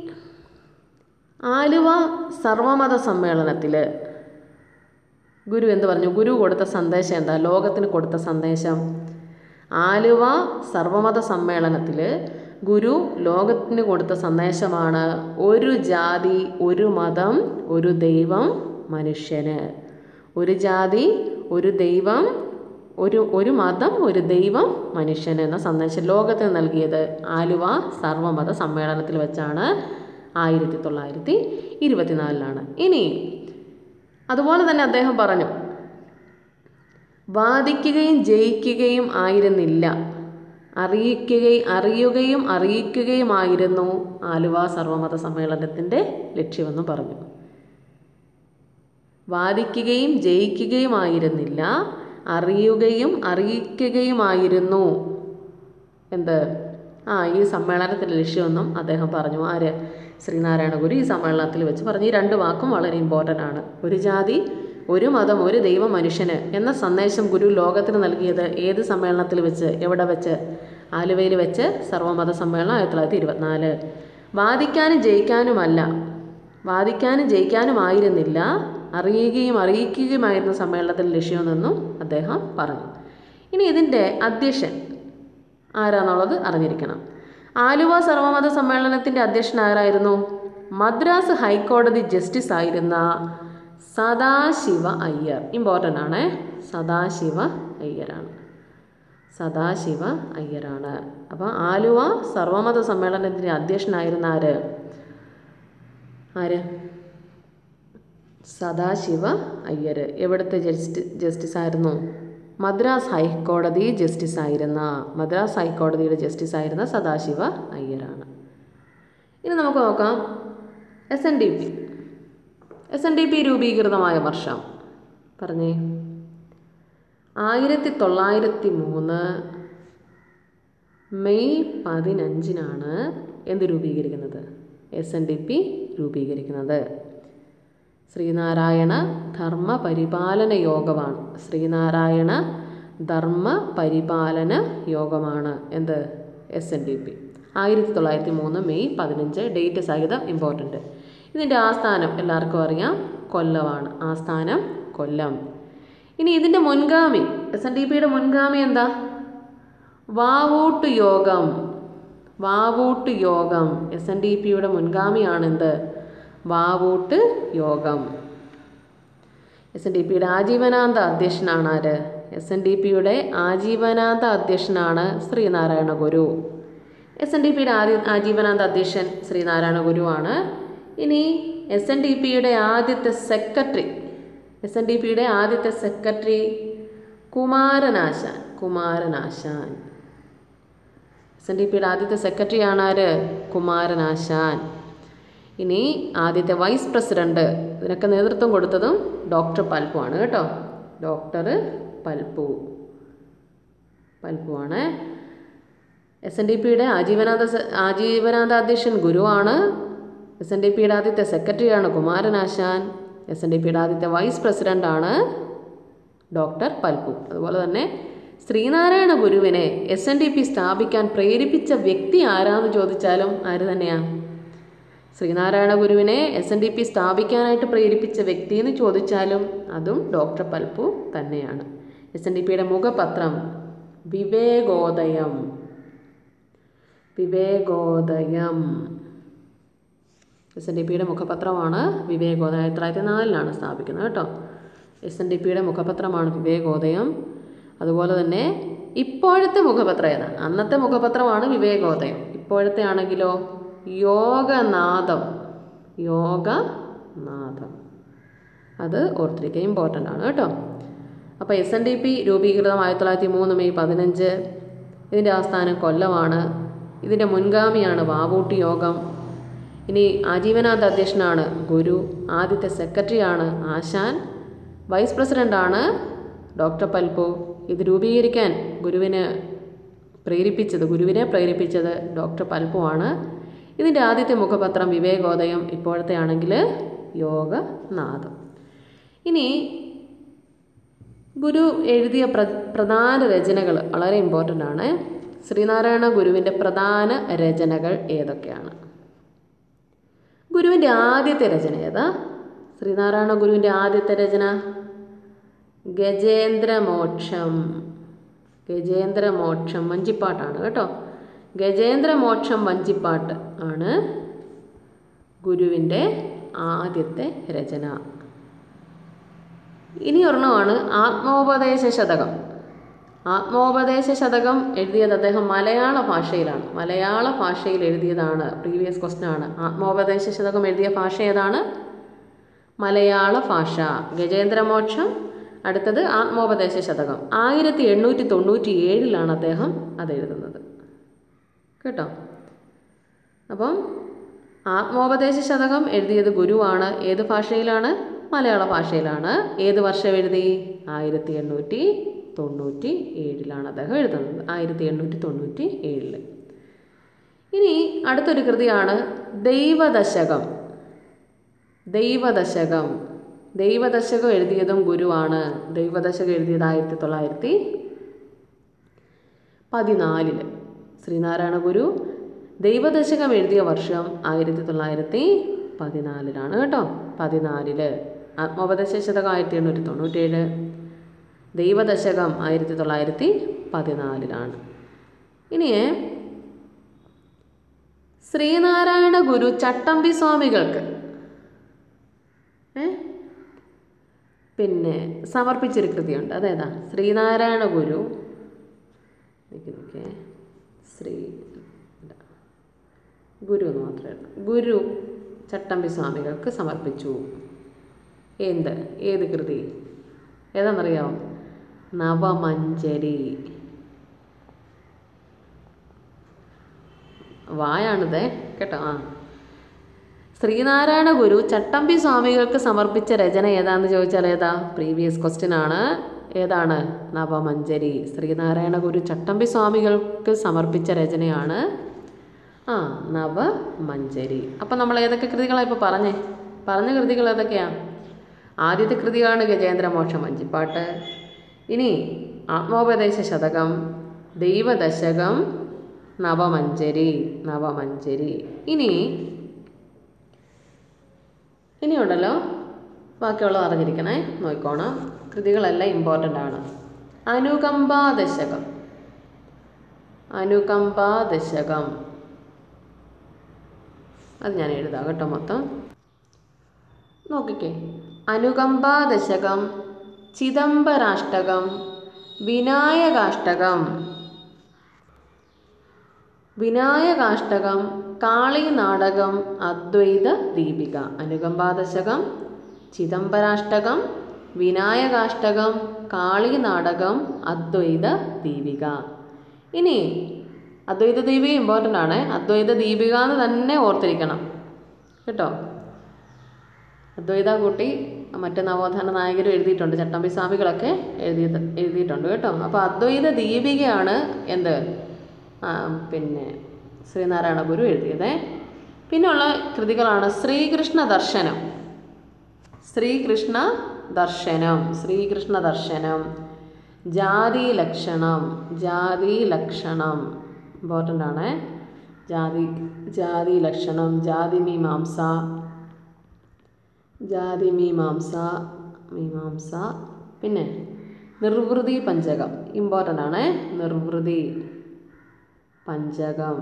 ആലുവ സർവമത സമ്മേളനത്തിൽ ഗുരു എന്ത് പറഞ്ഞു ഗുരു കൊടുത്ത സന്ദേശം എന്താ ലോകത്തിന് കൊടുത്ത സന്ദേശം ആലുവ സർവമത സമ്മേളനത്തിൽ ഗുരു ലോകത്തിന് കൊടുത്ത സന്ദേശമാണ് ഒരു ജാതി ഒരു മതം ഒരു ദൈവം മനുഷ്യന് ഒരു ജാതി ഒരു ദൈവം ഒരു ഒരു മതം ഒരു ദൈവം മനുഷ്യന് എന്ന സന്ദേശം ലോകത്തിന് നൽകിയത് ആലുവ സർവമത സമ്മേളനത്തിൽ വെച്ചാണ് ആയിരത്തി തൊള്ളായിരത്തി ഇരുപത്തിനാലിലാണ് ഇനി അതുപോലെ തന്നെ അദ്ദേഹം പറഞ്ഞു വാദിക്കുകയും ജയിക്കുകയും ആയിരുന്നില്ല അറിയിക്കുകയും അറിയുകയും അറിയിക്കുകയുമായിരുന്നു ആലുവ സർവമത സമ്മേളനത്തിൻ്റെ ലക്ഷ്യമെന്ന് പറഞ്ഞു വാദിക്കുകയും ജയിക്കുകയുമായിരുന്നില്ല അറിയുകയും അറിയിക്കുകയുമായിരുന്നു എന്ത് ആ ഈ സമ്മേളനത്തിൻ്റെ ലക്ഷ്യമെന്നും അദ്ദേഹം പറഞ്ഞു ആര് ശ്രീനാരായണ ഗുരു ഈ സമ്മേളനത്തിൽ വെച്ച് പറഞ്ഞു ഈ രണ്ട് വാക്കും വളരെ ഇമ്പോർട്ടൻ്റ് ആണ് ഒരു ജാതി ഒരു മതം ഒരു ദൈവം മനുഷ്യന് എന്ന സന്ദേശം ഗുരു ലോകത്തിന് നൽകിയത് ഏത് സമ്മേളനത്തിൽ വെച്ച് എവിടെ വെച്ച് ആലുവയിൽ വെച്ച് സർവമത സമ്മേളനം ആയിരത്തി തൊള്ളായിരത്തി ഇരുപത്തിനാല് വാദിക്കാനും ജയിക്കാനുമല്ല വാദിക്കാനും ജയിക്കാനുമായിരുന്നില്ല അറിയുകയും അറിയിക്കുകയുമായിരുന്ന സമ്മേളനത്തിൽ ലക്ഷ്യമെന്നും അദ്ദേഹം പറഞ്ഞു ഇനി ഇതിൻ്റെ അധ്യക്ഷൻ ആരാന്നുള്ളത് അറിഞ്ഞിരിക്കണം ആലുവ സർവമത സമ്മേളനത്തിൻ്റെ അധ്യക്ഷൻ ആരായിരുന്നു മദ്രാസ് ഹൈക്കോടതി ജസ്റ്റിസ് ആയിരുന്ന സദാശിവ അയ്യർ ഇമ്പോർട്ടൻ്റ് ആണ് സദാശിവ അയ്യരാണ് സദാശിവ അയ്യരാണ് അപ്പോൾ ആലുവ സർവമത സമ്മേളനത്തിൻ്റെ അധ്യക്ഷനായിരുന്ന ആര് ആര് സദാശിവ അയ്യർ എവിടുത്തെ ജസ്റ്റി ജസ്റ്റിസ് ആയിരുന്നു മദ്രാസ് ഹൈക്കോടതി ജസ്റ്റിസ് ആയിരുന്ന മദ്രാസ് ഹൈക്കോടതിയുടെ ജസ്റ്റിസ് ആയിരുന്ന സദാശിവ അയ്യരാണ് ഇനി നമുക്ക് നോക്കാം S N D P S N D P രൂപീകൃതമായ വർഷം പറഞ്ഞേ ആയിരത്തി തൊള്ളായിരത്തി മൂന്ന് മെയ് പതിനഞ്ചിനാണ് എന്ത് രൂപീകരിക്കുന്നത് എസ് എൻ ഡി പി രൂപീകരിക്കുന്നത് ശ്രീനാരായണ ധർമ്മ പരിപാലന യോഗമാണ് ശ്രീനാരായണ ധർമ്മ പരിപാലന യോഗമാണ് എന്ത് എസ് എൻ ഡി പി ആയിരത്തി തൊള്ളായിരത്തി മൂന്ന് മെയ് പതിനഞ്ച് ഡേറ്റ് സഹിതം ഇമ്പോർട്ടൻ്റ് ഇതിൻ്റെ ആസ്ഥാനം എല്ലാവർക്കും അറിയാം കൊല്ലമാണ് ആസ്ഥാനം കൊല്ലം ഇനി ഇതിൻ്റെ മുൻഗാമി എസ് എൻ ഡി പിയുടെ മുൻഗാമി എന്താ വാവൂട്ട് യോഗം വാവൂട്ട് യോഗം എസ് എൻ ഡി പിയുടെ മുൻഗാമിയാണെന്ത് വാവൂട്ട് യോഗം എസ് എൻ ഡി പിയുടെ ആജീവനാന്ത അധ്യക്ഷനാണ് ആര് എസ് എൻ ഡി പിയുടെ ആജീവനാന്ത അധ്യക്ഷനാണ് Sreenarayana Guru S N D പിയുടെ ആദ്യ ആജീവനാന്ത അധ്യക്ഷൻ ശ്രീനാരായണ ഗുരുവാണ് ഇനി എസ് എൻ ഡി പിയുടെ ആദ്യത്തെ സെക്രട്ടറി എസ് എൻ ഡി പിയുടെ ആദ്യത്തെ secretary Kumaranasan Kumaranasan S N D പിയുടെ ആദ്യത്തെ സെക്രട്ടറിയാണ് ആര് കുമാരനാശാൻ ഇനി ആദ്യത്തെ വൈസ് പ്രസിഡന്റ് ഇതിനൊക്കെ നേതൃത്വം കൊടുത്തതും ഡോക്ടർ പൽപ്പു ആണ് കേട്ടോ ഡോക്ടർ പൽപ്പു പൽപ്പുവാണ് എസ് എൻ ഡി പിയുടെ ആജീവനാന്ത സ- ആജീവനാന്ത അധ്യക്ഷൻ ഗുരുവാണ് എസ് എൻ ഡി പിയുടെ ആദ്യത്തെ സെക്രട്ടറിയാണ് കുമാരനാശാൻ എസ് എൻ ഡി പിയുടെ ആദ്യത്തെ വൈസ് പ്രസിഡൻ്റാണ് ഡോക്ടർ പൽപ്പു അതുപോലെ തന്നെ ശ്രീനാരായണ ഗുരുവിനെ എസ് എൻ ഡി പി സ്ഥാപിക്കാൻ പ്രേരിപ്പിച്ച വ്യക്തി ആരാന്ന് ചോദിച്ചാലും ആര് തന്നെയാണ് ശ്രീനാരായണ ഗുരുവിനെ എസ് എൻ ഡി പി സ്ഥാപിക്കാനായിട്ട് പ്രേരിപ്പിച്ച വ്യക്തി എന്ന് ചോദിച്ചാലും അതും ഡോക്ടർ പൽപ്പു തന്നെയാണ് എസ് എൻ ഡി പിയുടെ മുഖപത്രം Vivekodayam Vivekodayam S N D പിയുടെ മുഖപത്രമാണ് വിവേകോദയം ആയിരത്തി തൊള്ളായിരത്തി നാലിലാണ് സ്ഥാപിക്കുന്നത് കേട്ടോ എസ് എൻ ഡി പിയുടെ മുഖപത്രമാണ് വിവേകോദയം അതുപോലെ തന്നെ ഇപ്പോഴത്തെ മുഖപത്രം ഏതാ അന്നത്തെ മുഖപത്രമാണ് വിവേകോദയം ഇപ്പോഴത്തെ ആണെങ്കിലോ യോഗനാഥം യോഗനാഥം അത് ഓർത്തിരിക്കുക ഇമ്പോർട്ടൻ്റ് ആണ് കേട്ടോ അപ്പോൾ എസ് എൻ ഡി പി രൂപീകൃതം ആയിരത്തി തൊള്ളായിരത്തി മൂന്ന് മെയ് പതിനഞ്ച് ഇതിൻ്റെ ആസ്ഥാനം കൊല്ലമാണ് ഇതിൻ്റെ മുൻഗാമിയാണ് വാവൂട്ടി യോഗം ഇനി ആജീവനാഥ അധ്യക്ഷനാണ് ഗുരു ആദ്യത്തെ സെക്രട്ടറിയാണ് ആശാൻ വൈസ് പ്രസിഡൻ്റാണ് ഡോക്ടർ പൽപു ഇത് രൂപീകരിക്കാൻ ഗുരുവിന് പ്രേരിപ്പിച്ചത് ഗുരുവിനെ പ്രേരിപ്പിച്ചത് ഡോക്ടർ പൽപ്പുവാണ് ഇതിൻ്റെ ആദ്യത്തെ മുഖപത്രം വിവേകോദയം ഇപ്പോഴത്തെ ആണെങ്കിൽ യോഗനാഥം ഇനി ഗുരു എഴുതിയ പ്ര പ്രധാന രചനകൾ വളരെ ഇമ്പോർട്ടൻ്റ് ആണ് ശ്രീനാരായണ ഗുരുവിൻ്റെ പ്രധാന രചനകൾ ഏതൊക്കെയാണ് ഗുരുവിൻ്റെ ആദ്യത്തെ രചന ഏതാ ശ്രീനാരായണ ഗുരുവിൻ്റെ ആദ്യത്തെ രചന ഗജേന്ദ്രമോക്ഷം ഗജേന്ദ്രമോക്ഷം വഞ്ചിപ്പാട്ടാണ് കേട്ടോ ഗജേന്ദ്രമോക്ഷം വഞ്ചിപ്പാട്ട് ആണ് ഗുരുവിൻ്റെ ആദ്യത്തെ രചന ഇനി ഒരെണ്ണമാണ് ആത്മോപദേശ ശതകം ആത്മോപദേശ ശതകം എഴുതിയത് അദ്ദേഹം മലയാള ഭാഷയിലാണ് മലയാള ഭാഷയിൽ എഴുതിയതാണ് പ്രീവിയസ് ക്വസ്റ്റ്യൻ ആണ് ആത്മോപദേശ ശതകം എഴുതിയ ഭാഷ ഏതാണ് മലയാള ഭാഷ ഗജേന്ദ്രമോക്ഷം അടുത്തത് ആത്മോപദേശ ശതകം ആയിരത്തി എണ്ണൂറ്റി തൊണ്ണൂറ്റി ഏഴിലാണ് അദ്ദേഹം അത് എഴുതുന്നത് കേട്ടോ അപ്പം ആത്മോപദേശ ശതകം എഴുതിയത് ഗുരുവാണ് ഏത് ഭാഷയിലാണ് മലയാള ഭാഷയിലാണ് ഏത് വർഷം എഴുതി ആയിരത്തി എണ്ണൂറ്റി തൊണ്ണൂറ്റി ഏഴിലാണ് അദ്ദേഹം എഴുതുന്നത് ആയിരത്തി എണ്ണൂറ്റി തൊണ്ണൂറ്റി ഏഴിൽ ഇനി അടുത്തൊരു കൃതിയാണ് ദൈവദശകം ദൈവദശകം ദൈവദശകം എഴുതിയതും ഗുരുവാണ് ദൈവദശകം എഴുതിയത് ആയിരത്തി തൊള്ളായിരത്തി പതിനാലില് ശ്രീനാരായണ ഗുരു ദൈവദശകം എഴുതിയ വർഷം ആയിരത്തി തൊള്ളായിരത്തി പതിനാലിലാണ് കേട്ടോ പതിനാലില് ആത്മോപദേശ ശതകം ആയിരത്തി എണ്ണൂറ്റി തൊണ്ണൂറ്റേഴ് ദൈവദശകം ആയിരത്തി തൊള്ളായിരത്തി പതിനാലിലാണ് ഇനി ശ്രീനാരായണ ഗുരു ചട്ടമ്പി സ്വാമികൾക്ക് ഏ പിന്നെ സമർപ്പിച്ചൊരു കൃതിയുണ്ട് അതേതാ ശ്രീനാരായണ ഗുരു നിക്ക് നിക്കേ. ശ്രീ ഇല്ല. ഗുരു എന്ന് മാത്രമേ ഉള്ളൂ ഗുരു ചട്ടമ്പി സ്വാമികൾക്ക് സമർപ്പിച്ചു എന്ത് ഏത് കൃതി ഏതാണെന്നറിയാമോ നവമഞ്ചരി വായാണിത് കേട്ടോ ആ ശ്രീനാരായണ ഗുരു ചട്ടമ്പി സ്വാമികൾക്ക് സമർപ്പിച്ച രചന ഏതാന്ന് ചോദിച്ചാൽ ഏതാ പ്രീവിയസ് ക്വസ്റ്റ്യൻ ആണ് ഏതാണ് നവമഞ്ചരി ശ്രീനാരായണ ഗുരു ചട്ടമ്പി സ്വാമികൾക്ക് സമർപ്പിച്ച രചനയാണ് ആ നവമഞ്ചരി അപ്പം നമ്മൾ ഏതൊക്കെ കൃതികളാണ് ഇപ്പോൾ പറഞ്ഞേ പറഞ്ഞ കൃതികൾ ഏതൊക്കെയാണ് ആദ്യത്തെ കൃതിയാണ് ഗജേന്ദ്രമോക്ഷം വഞ്ചിപ്പാട്ട് ഇനി ആത്മോപദേശ ശതകം ദൈവദശകം നവമഞ്ചരി നവമഞ്ചരി ഇനി ഇനിയുണ്ടല്ലോ ബാക്കിയുള്ളത് അറിഞ്ഞിരിക്കണേ നോക്കിക്കോണം കൃതികളെല്ലാം ഇമ്പോർട്ടൻ്റ് ആണ് അനുകമ്പാദശകം അനുകമ്പാദശകം അത് ഞാൻ എഴുതാം കേട്ടോ മൊത്തം നോക്കിക്കേ അനുകമ്പാദശകം ചിദംബരാഷ്ടകം വിനായകാഷ്ടകം വിനായകാഷ്ടകം കാളി നാടകം അദ്വൈത ദീപിക അനുകമ്പാദശകം ചിദംബരാഷ്ടകം വിനായകാഷ്ടകം കാളി നാടകം അദ്വൈത ദീപിക ഇനി അദ്വൈത ദീപിക ഇമ്പോർട്ടൻ്റ് ആണ് അദ്വൈത ദീപിക എന്ന് തന്നെ ഓർത്തിരിക്കണം കേട്ടോ അദ്വൈത കൂട്ടി മറ്റ് നവോത്ഥാന നായകരും എഴുതിയിട്ടുണ്ട് ചട്ടമ്പി സ്വാമികളൊക്കെ എഴുതി എഴുതിയിട്ടുണ്ട് കേട്ടോ അപ്പോൾ അദ്വൈത ദീപികയാണ് എന്ത് ആ, പിന്നെ ശ്രീനാരായണ ഗുരു എഴുതിയത് പിന്നെയുള്ള കൃതികളാണ് ശ്രീകൃഷ്ണ ദർശനം ശ്രീകൃഷ്ണ ദർശനം ശ്രീകൃഷ്ണ ദർശനം ജാതി ലക്ഷണം ജാതി ലക്ഷണം ഇമ്പോർട്ടൻ്റ് ആണ് ജാതി ജാതി ലക്ഷണം ജാതി മീമാംസ ജാതി മീമാംസ മീമാംസ പിന്നെ നിർവൃതി പഞ്ചകം ഇമ്പോർട്ടൻ്റ് ആണ് നിർവൃതി പഞ്ചകം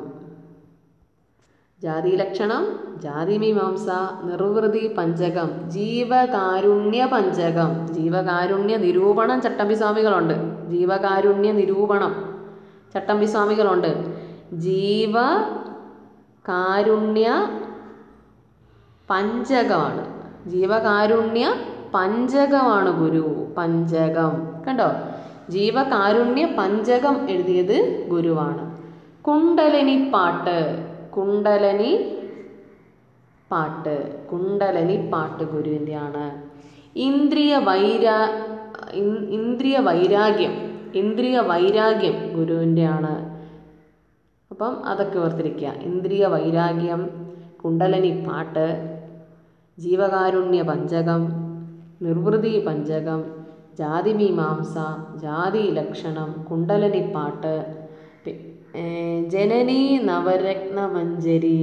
ജാതി ലക്ഷണം ജാതി മീമാംസ നിർവൃതി പഞ്ചകം ജീവകാരുണ്യ പഞ്ചകം ജീവകാരുണ്യ നിരൂപണം ചട്ടമ്പി സ്വാമികളുണ്ട് ജീവകാരുണ്യ നിരൂപണം ചട്ടമ്പി സ്വാമികളുണ്ട് ജീവ കാരുണ്യ പഞ്ചകമാണ് ജീവകാരുണ്യ പഞ്ചകമാണ് ഗുരു പഞ്ചകം കണ്ടോ ജീവകാരുണ്യ പഞ്ചകം എഴുതിയത് ഗുരുവാണ് കുണ്ടലിനി പാട്ട് കുണ്ടലനി പാട്ട് കുണ്ടലനി പാട്ട് ഗുരുവിൻ്റെയാണ് ഇന്ദ്രിയ വൈരാ ഇൻ- ഇന്ദ്രിയ വൈരാഗ്യം ഇന്ദ്രിയ വൈരാഗ്യം ഗുരുവിൻ്റെയാണ് അപ്പം അതൊക്കെ ഓർത്തിരിക്കുക ഇന്ദ്രിയ വൈരാഗ്യം കുണ്ടലനി പാട്ട് ജീവകാരുണ്യ പഞ്ചകം നിർവൃതി പഞ്ചകം ജാതിമീമാംസ ജാതി ലക്ഷണം കുണ്ടലനി പാട്ട് പി- ഏ, ജനനി നവരത്ന മഞ്ജരി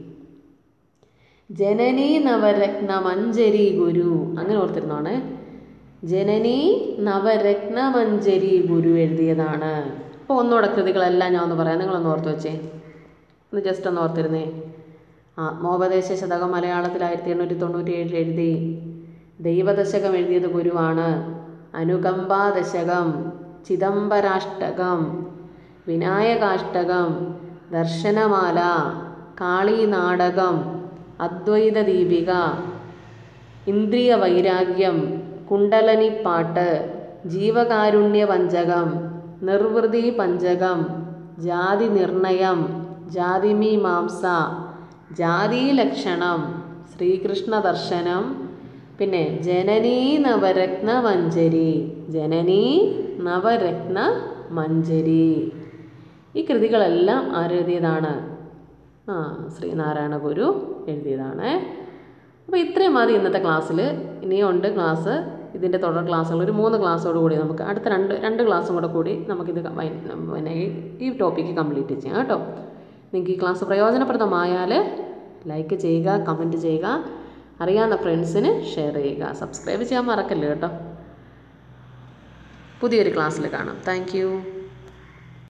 ജനനി നവരത്ന മഞ്ജരി ഗുരു അങ്ങനെ ഓർത്തിരുന്നോണേ ജനനി നവരത്ന മഞ്ജരി ഗുരു എഴുതിയതാണ് അപ്പോൾ ഒന്നുകൂടെ കൃതികളെല്ലാം ഞാൻ ഒന്ന് പറയാം നിങ്ങളൊന്ന് ഓർത്ത് വെച്ചേ ഒന്ന് ജസ്റ്റ് ഒന്ന് ഓർത്തിരുന്നേ ആത്മോപദേശ ശതകം മലയാളത്തിൽ ആയിരത്തി എണ്ണൂറ്റി തൊണ്ണൂറ്റി ഏഴിൽ എഴുതി ദൈവദശകം എഴുതിയത് ഗുരുവാണ് അനുകമ്പാ ദശകം ചിദംബരാഷ്ടകം വിനായകാഷ്ടകം ദർശനമാല കാളി നാടകം അദ്വൈത ദീപിക ഇന്ദ്രിയ വൈരാഗ്യം കുണ്ടലനിപ്പാട്ട് ജീവകാരുണ്യ പഞ്ചകം നിർവൃതി പഞ്ചകം ജാതി നിർണയം ജാതിമീമാംസ ജാതി ലക്ഷണം ശ്രീകൃഷ്ണ ദർശനം പിന്നെ ജനനീ നവരത്ന മഞ്ജരി ജനനീ നവരത്ന മഞ്ജരി ഈ കൃതികളെല്ലാം ആരെഴുതിയതാണ് ആ ശ്രീനാരായണ ഗുരു എഴുതിയതാണ് അപ്പോൾ ഇത്രയും മതി ഇന്നത്തെ ക്ലാസ്സിൽ ഇനിയും ഉണ്ട് ക്ലാസ് ഇതിൻ്റെ തുടർ ക്ലാസ്സുകൾ ഒരു മൂന്ന് ക്ലാസ്സോട് കൂടി നമുക്ക് അടുത്ത രണ്ട് രണ്ട് ക്ലാസ്സും കൂടെ കൂടി നമുക്കിത് ക- വൈ- പിന്നെ ഈ- ഈ ടോപ്പിക്ക് കംപ്ലീറ്റ് ചെയ്യാം കേട്ടോ നിങ്ങൾക്ക് ഈ ക്ലാസ് പ്രയോജനപ്രദമായാൽ ലൈക്ക് ചെയ്യുക കമൻറ്റ് ചെയ്യുക അറിയാവുന്ന ഫ്രണ്ട്സിന് ഷെയർ ചെയ്യുക സബ്സ്ക്രൈബ് ചെയ്യാൻ മറക്കല്ലേ കേട്ടോ പുതിയൊരു ക്ലാസ്സിൽ കാണാം താങ്ക്